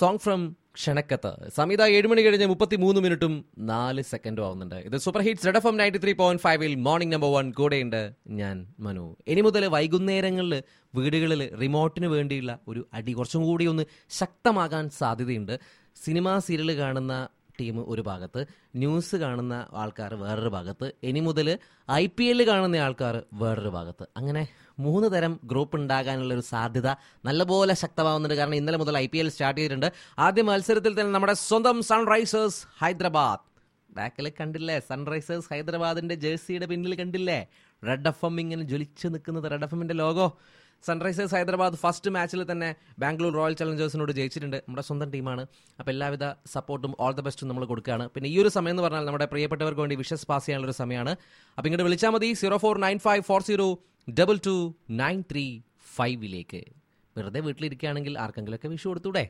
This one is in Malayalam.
സോങ് ഫ്രം ക്ഷണക്കത്ത് സമീത ഏഴ് മണി കഴിഞ്ഞ് മുപ്പത്തി മൂന്ന് മിനിറ്റും നാല് സെക്കൻഡും ആവുന്നുണ്ട് ഇത് super hits red F M ninety three point ഫൈവിൽ മോർണിംഗ് നമ്പർ വൺ കൂടെയുണ്ട് ഞാൻ മനു ഇനി മുതൽ വൈകുന്നേരങ്ങളിൽ വീടുകളിൽ റിമോട്ടിന് വേണ്ടിയുള്ള ഒരു അടി കുറച്ചും കൂടി ഒന്ന് ശക്തമാകാൻ സാധ്യതയുണ്ട് സിനിമാ സീരിയൽ കാണുന്ന ടീം ഒരു ഭാഗത്ത് ന്യൂസ് കാണുന്ന ആൾക്കാർ വേറൊരു ഭാഗത്ത് ഇനി മുതൽ ഐ പി എല്ലിൽ കാണുന്ന ആൾക്കാർ വേറൊരു ഭാഗത്ത് അങ്ങനെ മൂന്ന് തരം ഗ്രൂപ്പ് ഉണ്ടാകാനുള്ള ഒരു സാധ്യത നല്ലപോലെ ശക്തമാവുന്നുണ്ട് കാരണം ഇന്നലെ മുതൽ ഐ പി എൽ സ്റ്റാർട്ട് ചെയ്തിട്ടുണ്ട് ആദ്യ മത്സരത്തിൽ തന്നെ നമ്മുടെ സ്വന്തം സൺറൈസേഴ്സ് ഹൈദരാബാദ് ബാക്കിൽ കണ്ടില്ലേ സൺറൈസേഴ്സ് ഹൈദരാബാദിന്റെ ജേഴ്സിയുടെ പിന്നിൽ കണ്ടില്ലേ റെഡ് എഫ് എം ഇങ്ങനെ ജ്വലിച്ച് നിൽക്കുന്നത് റെഡ് എഫ് എമ്മിന്റെ ലോഗോ സൺറൈസേഴ്സ് ഹൈദരാബാദ് ഫസ്റ്റ് മാച്ചിൽ തന്നെ ബാംഗ്ലൂർ റോയൽ ചലഞ്ചേഴ്സിനോട് ജയിച്ചിട്ടുണ്ട് നമ്മുടെ സ്വന്തം ടീമാണ് അപ്പോൾ എല്ലാവിധ സപ്പോർട്ടും ഓൾ ദ ബെസ്റ്റും നമ്മൾ കൊടുക്കുകയാണ് പിന്നെ ഈ ഒരു സമയം എന്ന് പറഞ്ഞാൽ നമ്മുടെ പ്രിയപ്പെട്ടവർക്ക് വേണ്ടി വിഷസ് പാസ് ചെയ്യാനുള്ള ഒരു സമയമാണ് അപ്പോൾ ഇങ്ങോട്ട് വിളിച്ചാൽ മതി zero four nine five four zero double two nine three ഫൈവിലേക്ക് വെറുതെ വീട്ടിലിരിക്കുകയാണെങ്കിൽ ആർക്കെങ്കിലുമൊക്കെ വിഷു കൊടുത്തൂടെ